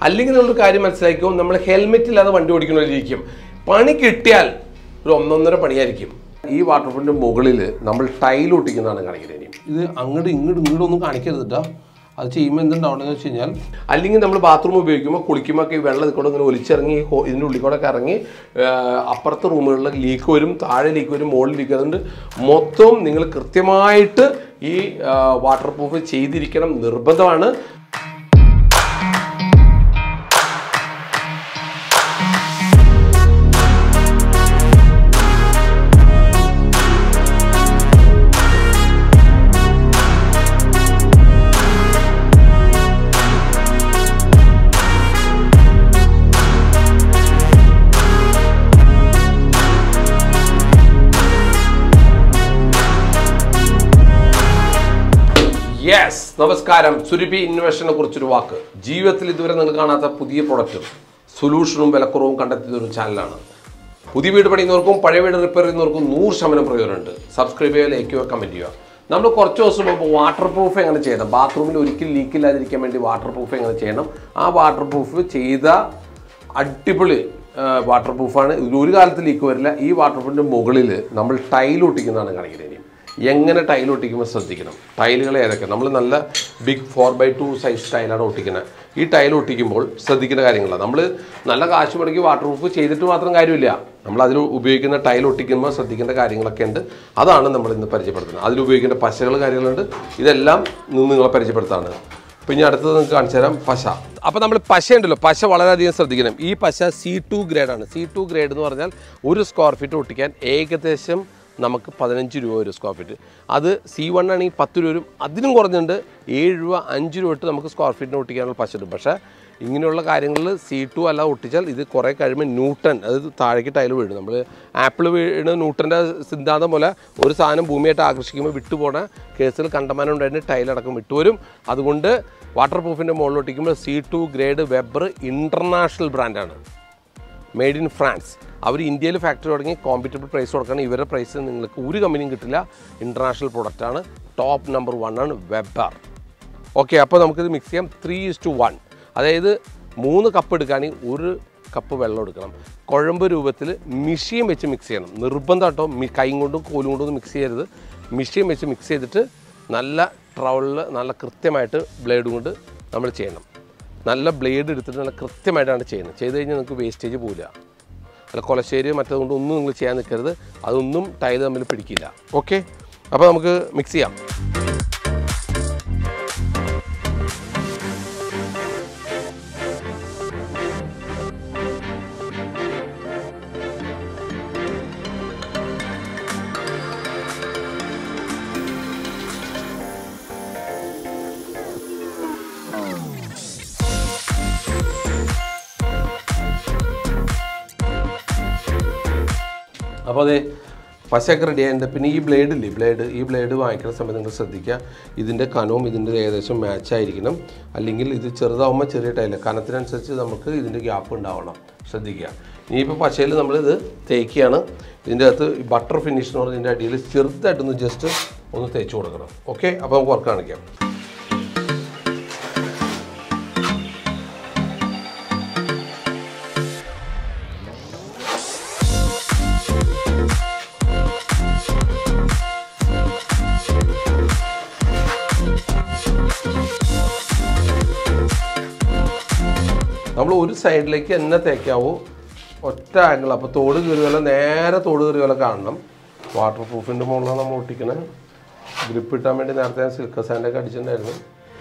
അല്ലെങ്കിൽ നമ്മളൊരു കാര്യം മനസ്സിലാക്കിയോ നമ്മൾ ഹെൽമെറ്റ് ഇല്ലാതെ വണ്ടി ഓടിക്കുന്നവരിക്കും പണി കിട്ടിയാൽ ഒരു ഒന്നൊന്നര പണിയായിരിക്കും ഈ വാട്ടർ പ്രൂഫിൻ്റെ മുകളിൽ നമ്മൾ ടൈൽ ഒട്ടിക്കുന്നതാണ് കാണിക്കുന്നത് ഇനി ഇത് അങ്ങോട്ട് ഇങ്ങോട്ട് ഇങ്ങോട്ട് ഒന്നും കാണിക്കരുത് കേട്ടോ അത് ചെയ്യുമ്പോൾ എന്തുണ്ടാവണമെന്ന് വെച്ച് കഴിഞ്ഞാൽ അല്ലെങ്കിൽ നമ്മൾ ബാത്റൂം ഉപയോഗിക്കുമ്പോൾ കുളിക്കുമ്പോൾ ഒക്കെ ഈ വെള്ളം ഇതിൽ കൂടെ ഇങ്ങനെ ഒലിച്ചിറങ്ങി ഈ ഹോ- ഇതിൻ്റെ ഉള്ളിൽ കൂടെ ഒക്കെ ഇറങ്ങി ആ, അപ്പുറത്തെ റൂമുകളിൽ ലീക്ക് വരും താഴെ ലീക്ക് വരും മുകളിൽ ലീക്ക് അതുകൊണ്ട് മൊത്തം നിങ്ങൾ കൃത്യമായിട്ട് ഈ വാട്ടർ പ്രൂഫ് ചെയ്തിരിക്കണം നിർബന്ധമാണ് യെസ് നമസ്കാരം സുരഭി ഇന്നോവേഷനെ കുറിച്ചൊരു വാക്ക് ജീവിതത്തിൽ ഇതുവരെ നിങ്ങൾ കാണാത്ത പുതിയ പ്രൊഡക്റ്റും സൊല്യൂഷനും വിലക്കുറവും കണ്ടെത്തിയ ഒരു ചാനലാണ് പുതിയ വീട് പണിയുന്നവർക്കും പഴയ വീട് റിപ്പയർ ചെയ്യുന്നവർക്കും നൂറ് ശതമാനം പ്രയോജനമുണ്ട് സബ്സ്ക്രൈബ് ചെയ്യുക ലൈക്ക് ചെയ്യുക കമൻറ്റ് ചെയ്യുക നമ്മൾ കുറച്ച് ദിവസം മുമ്പ് വാട്ടർ പ്രൂഫ് എങ്ങനെ ചെയ്യണം ബാത്റൂമിൽ ഒരിക്കലും ലീക്ക് ഇല്ലാതിരിക്കാൻ വേണ്ടി വാട്ടർ പ്രൂഫ് എങ്ങനെ ചെയ്യണം ആ വാട്ടർ പ്രൂഫ് ചെയ്ത അടിപൊളി വാട്ടർ പ്രൂഫാണ് ഇതിൽ ഒരു കാലത്ത് ലീക്ക് വരില്ല ഈ വാട്ടർ പ്രൂഫിൻ്റെ മുകളിൽ നമ്മൾ ടൈൽ ഒട്ടിക്കുന്നതാണ് കാണിക്കുന്നത് ഇനി എങ്ങനെ ടൈൽ ഒട്ടിക്കുമ്പോൾ ശ്രദ്ധിക്കണം ടൈലുകൾ ഏതൊക്കെ നമ്മൾ നല്ല big four by two size ടൈലാണ് ഒട്ടിക്കുന്നത് ഈ ടൈൽ ഒട്ടിക്കുമ്പോൾ ശ്രദ്ധിക്കേണ്ട കാര്യങ്ങളാണ് നമ്മൾ നല്ല കാശ് മുടക്കി വാട്ടർ പ്രൂഫ് ചെയ്തിട്ട് മാത്രം കാര്യമില്ല നമ്മൾ അതിൽ ഉപയോഗിക്കുന്ന ടൈൽ ഒട്ടിക്കുമ്പോൾ ശ്രദ്ധിക്കേണ്ട കാര്യങ്ങളൊക്കെ ഉണ്ട് അതാണ് നമ്മൾ ഇന്ന് പരിചയപ്പെടുത്തുന്നത് അതിൽ ഉപയോഗിക്കേണ്ട പശകൾ കാര്യങ്ങളുണ്ട് ഇതെല്ലാം ഇന്ന് നിങ്ങളെ പരിചയപ്പെടുത്താണ് അപ്പോൾ ഇനി അടുത്തത് നിങ്ങൾക്ക് കാണിച്ചു തരാം പശ അപ്പോൾ നമ്മൾ പശ ഉണ്ടല്ലോ പശ വളരെയധികം ശ്രദ്ധിക്കണം ഈ പശ സി ടു ഗ്രേഡാണ് സി ടു ഗ്രേഡ് എന്ന് പറഞ്ഞാൽ ഒരു സ്ക്വയർ ഫീറ്റ് ഒട്ടിക്കാൻ ഏകദേശം നമുക്ക് പതിനഞ്ച് രൂപ ഒരു സ്ക്വയർ ഫീറ്റ് അത് സി വൺ ആണെങ്കിൽ പത്ത് രൂപ വരും അതിനും കുറഞ്ഞുണ്ട് ഏഴ് രൂപ അഞ്ച് രൂപ ഇട്ട് നമുക്ക് സ്ക്വയർ ഫീറ്റിന് ഒട്ടിക്കാനുള്ള പശ കിട്ടും പക്ഷേ ഇങ്ങനെയുള്ള കാര്യങ്ങളിൽ സി ടു അല്ല ഒട്ടിച്ചാൽ ഇത് കുറേ കഴിയുമ്പോൾ ന്യൂട്ടൺ അതായത് താഴേക്ക് ടൈൽ വീഴും നമ്മൾ ആപ്പിൾ വീണ് ന്യൂട്ടൻ്റെ സിദ്ധാന്തം പോലെ ഒരു സാധനം ഭൂമിയായിട്ട് ആകർഷിക്കുമ്പോൾ വിട്ടുപോണ കേസിൽ കണ്ടമാനം ഉണ്ടായിട്ട് ടൈലടക്കം വിട്ടുവരും അതുകൊണ്ട് വാട്ടർ പ്രൂഫിൻ്റെ മുകളിൽ ഒട്ടിക്കുമ്പോൾ C two grade Weber international ബ്രാൻഡാണ് മെയ്ഡ് ഇൻ ഫ്രാൻസ് അവർ ഇന്ത്യയിൽ ഫാക്ടറി തുടങ്ങി കോമ്പറ്റബിൾ പ്രൈസ് കൊടുക്കണം ഇവരുടെ പ്രൈസ് നിങ്ങൾക്ക് ഒരു കമ്പനിയും കിട്ടില്ല ഇൻ്റർനാഷണൽ പ്രൊഡക്റ്റാണ് ടോപ്പ് നമ്പർ വൺ ആണ് വെബർ ഓക്കെ അപ്പോൾ നമുക്കിത് മിക്സ് ചെയ്യാം ത്രീ ഇസ് ടു വൺ അതായത് മൂന്ന് കപ്പ് എടുക്കുകയാണെങ്കിൽ ഒരു കപ്പ് വെള്ളം എടുക്കണം കുഴമ്പ് രൂപത്തിൽ മിഷ്യൻ വെച്ച് മിക്സ് ചെയ്യണം നിർബന്ധം കേട്ടോ മി- കൈ കൊണ്ടും കോലും കൊണ്ടും ഒന്നും മിക്സ് ചെയ്യരുത് മിഷ്യൻ വെച്ച് മിക്സ് ചെയ്തിട്ട് നല്ല ട്രവളിൽ നല്ല കൃത്യമായിട്ട് ബ്ലേഡ് കൊണ്ട് നമ്മൾ ചെയ്യണം നല്ല ബ്ലേഡ് എടുത്തിട്ട് നല്ല കൃത്യമായിട്ടാണ് ചെയ്യുന്നത് ചെയ്ത് കഴിഞ്ഞാൽ നിങ്ങൾക്ക് വേസ്റ്റേജ് പോവില്ല അല്ല കൊലശ്ശേരി മറ്റതുകൊണ്ട് ഒന്നും നിങ്ങൾ ചെയ്യാൻ നിൽക്കരുത് അതൊന്നും ടൈല് തമ്മിൽ പിടിക്കില്ല ഓക്കെ അപ്പോൾ നമുക്ക് മിക്സ് ചെയ്യാം അപ്പോൾ അതെ പശയൊക്കെ റെഡി ആയിട്ടുണ്ട് പിന്നെ ഈ ബ്ലേഡ് ഇല്ലേ ബ്ലേഡ് ഈ ബ്ലേഡ് വാങ്ങിക്കുന്ന സമയത്ത് നിങ്ങൾ ശ്രദ്ധിക്കുക ഇതിൻ്റെ കനവും ഇതിൻ്റെ ഏകദേശം മാച്ച് ആയിരിക്കണം അല്ലെങ്കിൽ ഇത് ചെറുതാവുമ്പോൾ ചെറിയ ടൈല് കനത്തിനനുസരിച്ച് നമുക്ക് ഇതിൻ്റെ ഗ്യാപ്പ് ഉണ്ടാവണം ശ്രദ്ധിക്കുക ഇനിയിപ്പോൾ പശയിൽ നമ്മളിത് തേക്കുകയാണ് ഇതിൻ്റെ അകത്ത് ബട്ടർ ഫിനിഷ് എന്ന് പറഞ്ഞ ഇതിൻ്റെ അടിയിൽ ചെറുതായിട്ടൊന്ന് ജസ്റ്റ് ഒന്ന് തേച്ച് കൊടുക്കണം ഓക്കെ അപ്പോൾ നമുക്ക് വർക്ക് കാണിക്കാം നമ്മൾ ഒരു സൈഡിലേക്ക് തന്നെ തേക്കാവൂ ഒറ്റ ആംഗിൾ അപ്പോൾ തോട് കയറി പോലെ നേരെ തോട് കയറി പോലെ കാണണം വാട്ടർ പ്രൂഫിൻ്റെ മുകളിലാണ് നമ്മൾ ഒട്ടിക്കണേ ഗ്രിപ്പ് ഇട്ടാൻ വേണ്ടി നേരത്തെ ഞാൻ സിൽക്ക് സാൻഡൊക്കെ അടിച്ചിട്ടുണ്ടായിരുന്നു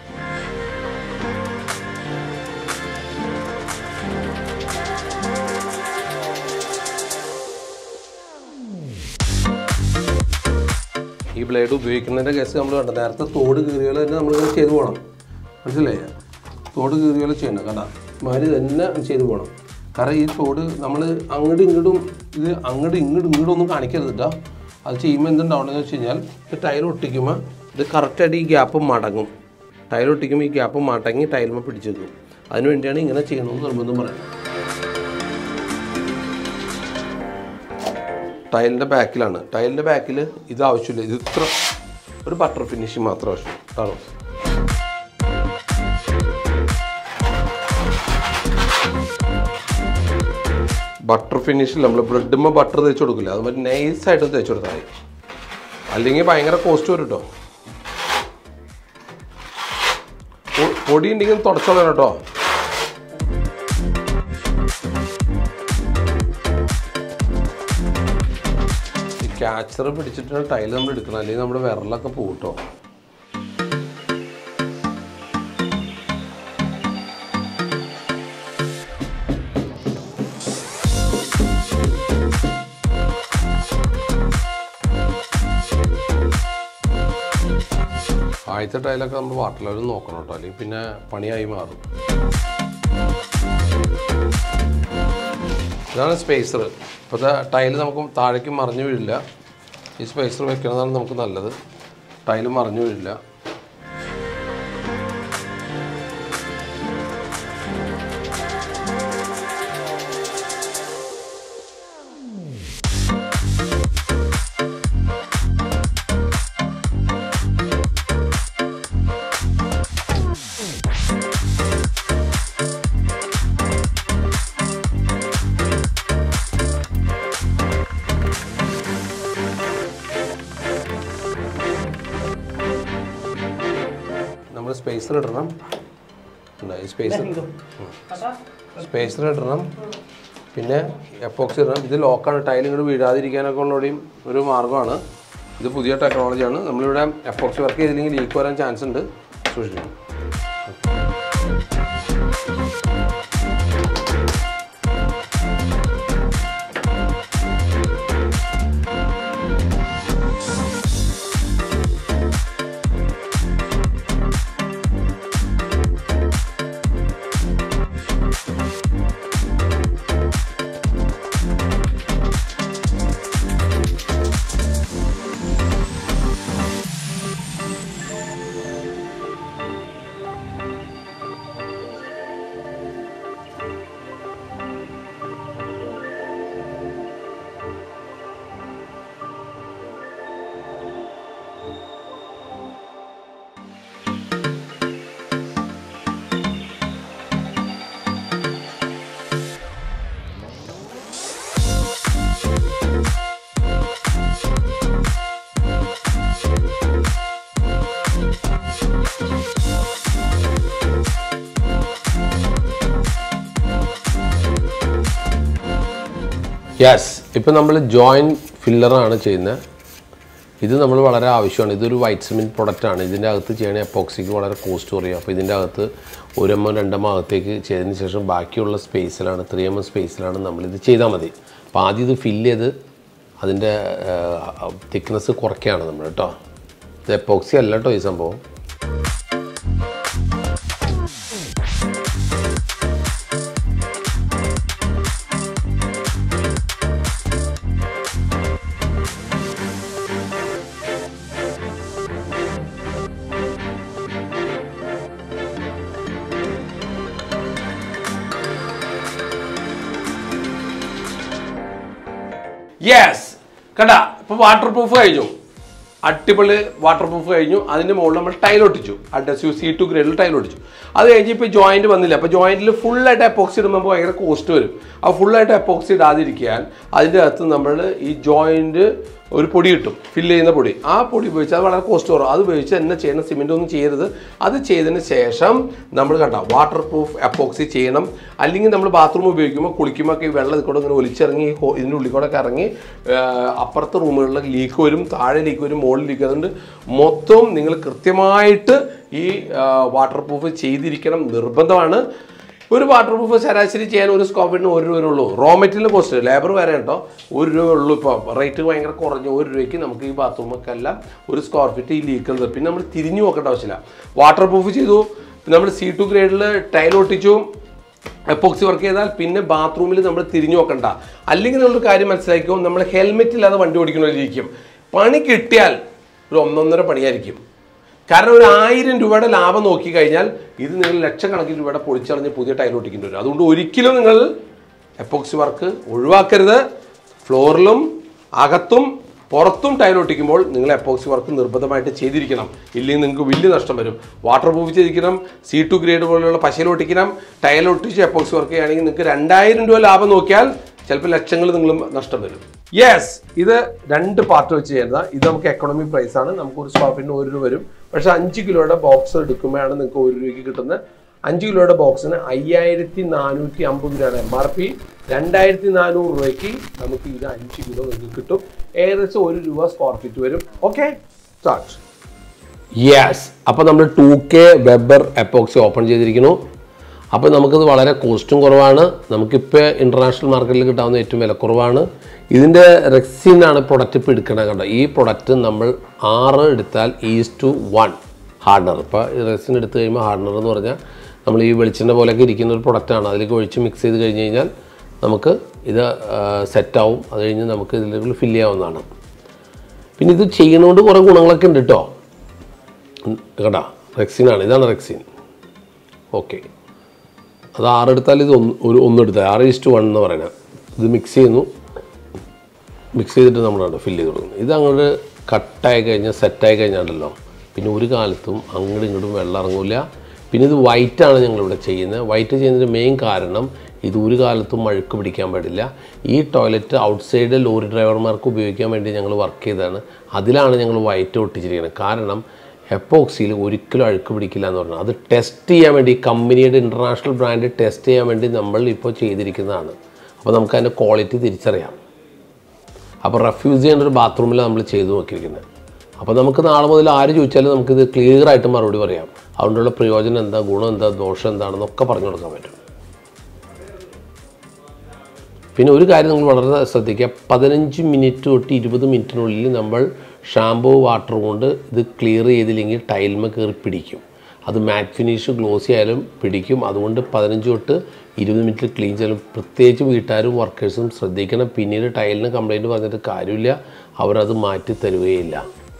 ഈ ബ്ലേഡ് ഉപയോഗിക്കുന്നതിൻ്റെ കേസ് നമ്മൾ കണ്ട നേരത്തെ തോട് കീറിയാൽ തന്നെ നമ്മൾ ചെയ്തു പോകണം മനസ്സിലായില്ലേ തോട് കീറിയാൽ ചെയ്യണം കണ്ട മാതിരി തന്നെ ചെയ്തു പോകണം കാരണം ഈ തോട് നമ്മൾ അങ്ങോട്ടും ഇങ്ങോട്ടും ഇത് അങ്ങോട്ടും ഇങ്ങോട്ടും ഇങ്ങോട്ടും ഒന്നും കാണിക്കരുത് കേട്ടോ അത് ചെയ്യുമ്പോൾ എന്തുണ്ടാവണമെന്ന് വെച്ച് കഴിഞ്ഞാൽ ഇത് ടൈൽ ഒട്ടിക്കുമ്പോൾ ഇത് കറക്റ്റായിട്ട് ഈ ഗ്യാപ്പ് മടങ്ങും ടൈൽ ഒട്ടിക്കുമ്പോൾ ഈ ഗ്യാപ്പ് മടങ്ങി ടൈലുമ്പോൾ പിടിച്ചു വെക്കും അതിന് വേണ്ടിയാണ് ഇങ്ങനെ ചെയ്യണമെന്ന് നിർബന്ധം പറയുന്നത് ടൈലിൻ്റെ ബാക്കിലാണ് ടൈലിൻ്റെ ബാക്കിൽ ഇത് ആവശ്യമില്ല ഇത് ഇത്ര ഒരു ബട്ടർ ഫിനിഷിങ് മാത്രം ആവശ്യം ആണോ ബട്ടർ ഫിനിഷിൽ നമ്മൾ ബ്രെഡുമ്പോൾ ബട്ടർ തേച്ച് കൊടുക്കില്ല അത് മറ്റേ നൈസായിട്ട് തേച്ച് കൊടുത്താൽ മതി അല്ലെങ്കിൽ ഭയങ്കര കോസ്റ്റ് വരും കേട്ടോ പൊ- പൊടി ഉണ്ടെങ്കിൽ തുടച്ചോളാം കേട്ടോ ഈ ക്യാച്ചർ പിടിച്ചിട്ടാണ് ടൈൽ നമ്മൾ എടുക്കണം അല്ലെങ്കിൽ നമ്മുടെ വിരലൊക്കെ പോകും കേട്ടോ ആദ്യത്തെ ടൈലൊക്കെ നമ്മൾ വാട്ടർ ലെവൽ നോക്കണം കേട്ടോ അല്ലെങ്കിൽ പിന്നെ പണിയായി മാറും ഇതാണ് സ്പേസർ ഇപ്പോഴത്തെ ടൈൽ നമുക്ക് താഴേക്ക് മറിഞ്ഞു വീഴില്ല ഈ സ്പേസർ വെക്കുന്നതാണ് നമുക്ക് നല്ലത് ടൈൽ മറിഞ്ഞു വീഴില്ല നമ്മൾ സ്പേസർ ഇടണം ഉണ്ട്, ഈ സ്പേസർ സ്പേസർ ഇടണം പിന്നെ എപ്പോക്സി ഇടണം ഇത് ലോക്കാണ് ടൈൽ ഇങ്ങോട്ട് വീഴാതിരിക്കാനൊക്കെ ഉള്ളതും ഒരു മാർഗ്ഗമാണ് ഇത് പുതിയ ടെക്നോളജിയാണ് നമ്മളിവിടെ എപ്പോക്സി വർക്ക് ചെയ്തില്ലെങ്കിൽ ലീക്ക് വരാൻ ചാൻസ് ഉണ്ട് സൂക്ഷിക്കണം യെസ് ഇപ്പം നമ്മൾ ജോയിൻറ്റ് ഫില്ലറാണ് ചെയ്യുന്നത് ഇത് നമ്മൾ വളരെ ആവശ്യമാണ് ഇതൊരു വൈറ്റ് സിമെൻറ്റ് പ്രൊഡക്റ്റാണ് ഇതിൻ്റെ അകത്ത് ചെയ്യണ എപ്പോക്സിക്ക് വളരെ കോസ്റ്റ് കുറയും അപ്പോൾ ഇതിൻ്റെ അകത്ത് ഒരു എം എം രണ്ടെണ്ണം അകത്തേക്ക് ചെയ്തതിന് ശേഷം ബാക്കിയുള്ള സ്പേസിലാണ് ത്രീ എം എം സ്പേസിലാണ് നമ്മളിത് ചെയ്താൽ മതി അപ്പോൾ ആദ്യം ഇത് ഫില്ല് ചെയ്ത് അതിൻ്റെ തിക്നെസ് കുറയ്ക്കുകയാണ് നമ്മൾ കേട്ടോ ഇത് എപ്പോക്സി അല്ല കേട്ടോ ഈ സംഭവം യെസ് കണ്ട ഇപ്പൊ വാട്ടർ പ്രൂഫ് കഴിഞ്ഞു അടിപൊളി വാട്ടർ പ്രൂഫ് കഴിഞ്ഞു അതിന്റെ മുകളിൽ നമ്മൾ ടൈൽ ഒട്ടിച്ചു അഡ്രസ് സി ടു ഗ്രേഡിൽ ടൈൽ ഒട്ടിച്ചു അത് കഴിഞ്ഞ് ഇപ്പോൾ ജോയിന്റ് വന്നില്ല അപ്പോൾ ജോയിന്റിൽ ഫുള്ളായിട്ട് എപ്പോക്സി ഇടുമ്പോൾ ഭയങ്കര കോസ്റ്റ് വരും ആ ഫുള്ളായിട്ട് എപ്പോക്സി ഇടാതിരിക്കാൻ അതിൻ്റെ അകത്ത് നമ്മൾ ഈ ജോയിന്റ് ഒരു പൊടി കിട്ടും ഫില്ല് ചെയ്യുന്ന പൊടി ആ പൊടി ഉപയോഗിച്ച് അത് വളരെ കോസ്റ്റ് കുറവ് അത് ഉപയോഗിച്ച് തന്നെ ചെയ്യണം സിമെൻ്റ് ഒന്നും ചെയ്യരുത് അത് ചെയ്തതിന് ശേഷം നമ്മൾ കണ്ട വാട്ടർ പ്രൂഫ് എപ്പോക്സി ചെയ്യണം അല്ലെങ്കിൽ നമ്മൾ ബാത്റൂം ഉപയോഗിക്കുമ്പോൾ കുളിക്കുമ്പോൾ ഒക്കെ ഈ വെള്ളം ഇതിൽ കൂടെ ഇങ്ങനെ ഒലിച്ചിറങ്ങി ഈ ഹോ- ഇതിൻ്റെ ഉള്ളിൽ കൂടെ ഒക്കെ ഇറങ്ങി ആ, അപ്പുറത്തെ റൂമുകളിൽ ലീക്ക് വരും താഴെ ലീക്ക് വരും മുകളിൽ ലീക്ക് അതുകൊണ്ട് മൊത്തം നിങ്ങൾ കൃത്യമായിട്ട് ഈ വാട്ടർ പ്രൂഫ് ചെയ്തിരിക്കണം നിർബന്ധമാണ് ഒരു വാട്ടർ പ്രൂഫ് ശരാശരി ചെയ്യാൻ ഒരു സ്കോപ്പിന് ഒരു രൂപ ഉള്ളൂ റോ മെറ്റീരിയൽ കോസ്റ്റ് ലേബർ വരെ കേട്ടോ ഒരു രൂപ ഉള്ളൂ ഇപ്പോൾ റേറ്റ് ഭയങ്കര കുറഞ്ഞു ഒരു രൂപയ്ക്ക് നമുക്ക് ഈ ബാത്റൂമൊക്കെ എല്ലാം ഒരു സ്ക്വയർ ഫീറ്റ് ഈ ലീക്കുള്ളത് പിന്നെ നമ്മൾ തിരിഞ്ഞു നോക്കേണ്ട ആവശ്യമില്ല വാട്ടർ പ്രൂഫ് ചെയ്തു നമ്മൾ സി ടു ഗ്രേഡിൽ ടൈൽ ഒട്ടിച്ചു എപ്പോക്സി വർക്ക് ചെയ്താൽ പിന്നെ ബാത്റൂമിൽ നമ്മൾ തിരിഞ്ഞു നോക്കണ്ട അല്ലെങ്കിൽ നമ്മളൊരു കാര്യം മനസ്സിലാക്കിയോ നമ്മൾ ഹെൽമെറ്റ് ഇല്ലാതെ വണ്ടി ഓടിക്കണമായിരിക്കും പണി കിട്ടിയാൽ ഒരു ഒന്നൊന്നര പണിയായിരിക്കും കാരണം ഒരു ആയിരം രൂപയുടെ ലാഭം നോക്കി കഴിഞ്ഞാൽ ഇത് നിങ്ങൾ ലക്ഷക്കണക്കിന് രൂപയുടെ പൊളിച്ചറിഞ്ഞ് പുതിയ ടൈൽ ഒട്ടിക്കേണ്ടി വരും അതുകൊണ്ട് ഒരിക്കലും നിങ്ങൾ എപ്പോക്സി വർക്ക് ഒഴിവാക്കരുത് ഫ്ലോറിലും അകത്തും പുറത്തും ടൈൽ ഒട്ടിക്കുമ്പോൾ നിങ്ങൾ എപ്പോക്സി വർക്ക് നിർബന്ധമായിട്ട് ചെയ്തിരിക്കണം ഇല്ലെങ്കിൽ നിങ്ങൾക്ക് വലിയ നഷ്ടം വരും വാട്ടർ പ്രൂഫ് ചെയ്തിരിക്കണം സി ടു ഗ്രേഡ് പോലെയുള്ള പശയിൽ ഒട്ടിക്കണം ടൈൽ ഒട്ടിച്ച് എപ്പോക്സി വർക്ക് ചെയ്യുകയാണെങ്കിൽ നിങ്ങൾക്ക് രണ്ടായിരം രൂപ ലാഭം നോക്കിയാൽ ചിലപ്പോൾ ലക്ഷങ്ങൾ നിങ്ങളും നഷ്ടം വരും യെസ് ഇത് രണ്ട് പാർട്ട് വെച്ച് ചെയ്യുന്ന ഇത് നമുക്ക് എക്കണോമി പ്രൈസ് ആണ് നമുക്ക് ഒരു സ്ക്വയർ ഫീറ്റിന് ഒരു രൂപ വരും പക്ഷെ അഞ്ച് കിലോയുടെ ബോക്സ് എടുക്കുമ്പോഴാണ് നിങ്ങൾക്ക് ഒരു രൂപയ്ക്ക് കിട്ടുന്നത് അഞ്ച് കിലോയുടെ ബോക്സിന് അയ്യായിരത്തി നാനൂറ്റി അമ്പത് രൂപയാണ് എം ആർ പി രണ്ടായിരത്തി നാനൂറ് രൂപയ്ക്ക് നമുക്ക് ഇത് അഞ്ച് കിലോ നിങ്ങൾക്ക് കിട്ടും ഏകദേശം ഒരു രൂപ സ്ക്വയർ ഫീറ്റ് വരും ഓക്കെ സ്റ്റാർട്ട് യെസ് അപ്പോൾ നമ്മൾ two K Weber epoxy open ചെയ്തിരിക്കുന്നു അപ്പോൾ നമുക്കിത് വളരെ കോസ്റ്റും കുറവാണ് നമുക്കിപ്പോൾ ഇൻ്റർനാഷണൽ മാർക്കറ്റിൽ കിട്ടാവുന്ന ഏറ്റവും വിലക്കുറവാണ് ഇതിൻ്റെ റെക്സിനാണ് പ്രൊഡക്റ്റ് ഇപ്പോൾ എടുക്കണം കണ്ടോ ഈ പ്രൊഡക്റ്റ് നമ്മൾ ആറ് എടുത്താൽ ഈസ് ടു വൺ ഹാർഡനർ ഇപ്പോൾ റെക്സിൻ എടുത്തു കഴിയുമ്പോൾ ഹാർഡനർ എന്ന് പറഞ്ഞാൽ നമ്മൾ ഈ വെളിച്ചെണ്ണ പോലെയൊക്കെ ഇരിക്കുന്ന ഒരു പ്രൊഡക്റ്റാണ് അതിലേക്ക് ഒഴിച്ച് മിക്സ് ചെയ്ത് കഴിഞ്ഞ് കഴിഞ്ഞാൽ നമുക്ക് ഇത് സെറ്റാവും അത് കഴിഞ്ഞ് നമുക്ക് ഇതിലേക്ക് ഫില്ല് ചെയ്യാവുന്നതാണ് പിന്നെ ഇത് ചെയ്യുന്നതുകൊണ്ട് കുറേ ഗുണങ്ങളൊക്കെ ഉണ്ട് കേട്ടോ കേട്ടാ റെക്സിനാണ് ഇതാണ് റെക്സിൻ ഓക്കെ അത് ആറെടുത്താൽ ഇത് ഒന്ന് ഒരു ഒന്നെടുത്താൽ ആറ് ഈസ്റ്റ് വൺ എന്ന് പറയുന്നത് ഇത് മിക്സ് ചെയ്യുന്നു മിക്സ് ചെയ്തിട്ട് നമ്മളാണ് ഫില്ല് ചെയ്ത് കൊടുക്കുന്നത് ഇത് അങ്ങോട്ട് കട്ടായി കഴിഞ്ഞാൽ സെറ്റായി കഴിഞ്ഞാണ്ടല്ലോ പിന്നെ ഒരു കാലത്തും അങ്ങോട്ടും ഇങ്ങോട്ടും വെള്ളം ഇറങ്ങില്ല പിന്നെ ഇത് വൈറ്റാണ് ഞങ്ങളിവിടെ ചെയ്യുന്നത് വൈറ്റ് ചെയ്യുന്നതിൻ്റെ മെയിൻ കാരണം ഇത് ഒരു കാലത്തും അഴുക്ക് പിടിക്കാൻ പാടില്ല ഈ ടോയ്ലറ്റ് ഔട്ട്സൈഡ് ലോറി ഡ്രൈവർമാർക്ക് ഉപയോഗിക്കാൻ വേണ്ടി ഞങ്ങൾ വർക്ക് ചെയ്തതാണ് അതിലാണ് ഞങ്ങൾ വൈറ്റ് ഒട്ടിച്ചിരിക്കുന്നത് കാരണം എപ്പോക്സിയിൽ ഒരിക്കലും അഴുക്ക് പിടിക്കില്ല എന്ന് പറഞ്ഞു അത് ടെസ്റ്റ് ചെയ്യാൻ വേണ്ടി കമ്പനിയുടെ ഇൻ്റർനാഷണൽ ബ്രാൻഡ് ടെസ്റ്റ് ചെയ്യാൻ വേണ്ടി നമ്മൾ ഇപ്പോൾ ചെയ്തിരിക്കുന്നതാണ് അപ്പോൾ നമുക്ക് അതിൻ്റെ ക്വാളിറ്റി തിരിച്ചറിയാം അപ്പോൾ റെഫ്യൂസ് ചെയ്യേണ്ട ഒരു ബാത്റൂമിൽ നമ്മൾ ചെയ്തു നോക്കിയിരിക്കുന്നത് അപ്പോൾ നമുക്ക് നാളെ മുതൽ ആര് ചോദിച്ചാലും നമുക്കിത് ക്ലിയർ ആയിട്ട് മറുപടി പറയാം അതുകൊണ്ടുള്ള പ്രയോജനം എന്താ ഗുണം എന്താ ദോഷം എന്താണെന്നൊക്കെ പറഞ്ഞു കൊടുക്കാൻ പറ്റും പിന്നെ ഒരു കാര്യം നിങ്ങൾ വളരെ ശ്രദ്ധിക്കുക പതിനഞ്ച് മിനിറ്റ് തൊട്ട് ഇരുപത് മിനിറ്റിനുള്ളിൽ നമ്മൾ ഷാമ്പൂ വാട്ടർ കൊണ്ട് ഇത് ക്ലിയർ ചെയ്തില്ലെങ്കിൽ ടൈൽമ കയറി പിടിക്കും അത് മാറ്റ് ഫിനിഷ് ഗ്ലോസി ആയാലും പിടിക്കും അതുകൊണ്ട് പതിനഞ്ച് തൊട്ട് ഇരുപത് മിനിറ്റ് ക്ലീൻ ചെയ്യലും പ്രത്യേകിച്ച് വീട്ടുകാരും വർക്കേഴ്സും ശ്രദ്ധിക്കണം പിന്നീട് ടൈലിന് കംപ്ലൈൻറ്റ് പറഞ്ഞിട്ട് കാര്യമില്ല അവരത് മാറ്റി തരുകയില്ല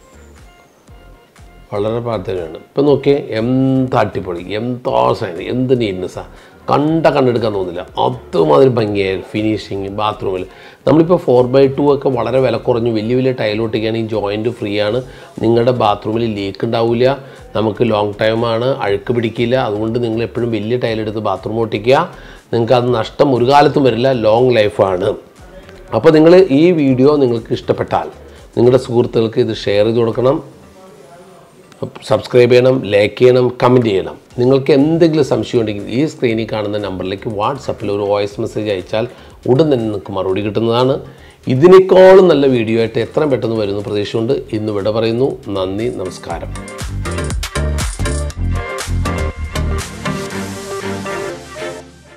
വളരെ പ്രാർത്ഥനയാണ് ഇപ്പം നോക്കിയേ എന്ത് അടിപൊളി എന്താ സൈന് എന്ത് നീറ്റ്നെസ്സാണ് കണ്ട കണ്ടെടുക്കാൻ തോന്നില്ല അതുമാതിരി ഭംഗിയായി ഫിനിഷിങ് ബാത്റൂമിൽ നമ്മളിപ്പോൾ ഫോർ ബൈ ടു ഒക്കെ വളരെ വില കുറഞ്ഞു വലിയ വലിയ ടൈൽ ഒട്ടിക്കുകയാണെങ്കിൽ ജോയിൻറ്റ് ഫ്രീ ആണ് നിങ്ങളുടെ ബാത്റൂമിൽ ലീക്ക് ഉണ്ടാവില്ല നമുക്ക് ലോങ് ടൈമാണ് അഴുക്ക് പിടിക്കില്ല അതുകൊണ്ട് നിങ്ങൾ എപ്പോഴും വലിയ ടൈലെടുത്ത് ബാത്റൂം ഒട്ടിക്കുക നിങ്ങൾക്ക് അത് നഷ്ടം ഒരു കാലത്തും വരില്ല ലോങ് ലൈഫാണ് അപ്പോൾ നിങ്ങൾ ഈ വീഡിയോ നിങ്ങൾക്ക് ഇഷ്ടപ്പെട്ടാൽ നിങ്ങളുടെ സുഹൃത്തുക്കൾക്ക് ഇത് ഷെയർ ചെയ്ത് കൊടുക്കണം സബ്സ്ക്രൈബ് ചെയ്യണം ലൈക്ക് ചെയ്യണം കമൻറ്റ് ചെയ്യണം നിങ്ങൾക്ക് എന്തെങ്കിലും സംശയം ഉണ്ടെങ്കിൽ ഈ സ്ക്രീനിൽ കാണുന്ന നമ്പറിലേക്ക് വാട്സപ്പിൽ ഒരു വോയിസ് മെസ്സേജ് അയച്ചാൽ ഉടൻ തന്നെ നിങ്ങൾക്ക് മറുപടി കിട്ടുന്നതാണ് ഇതിനേക്കാളും നല്ല വീഡിയോ ആയിട്ട് എത്രയും പെട്ടെന്ന് വരുന്ന പ്രതീക്ഷയുണ്ട് ഇന്ന് ഇവിടെ പറയുന്നു നന്ദി നമസ്കാരം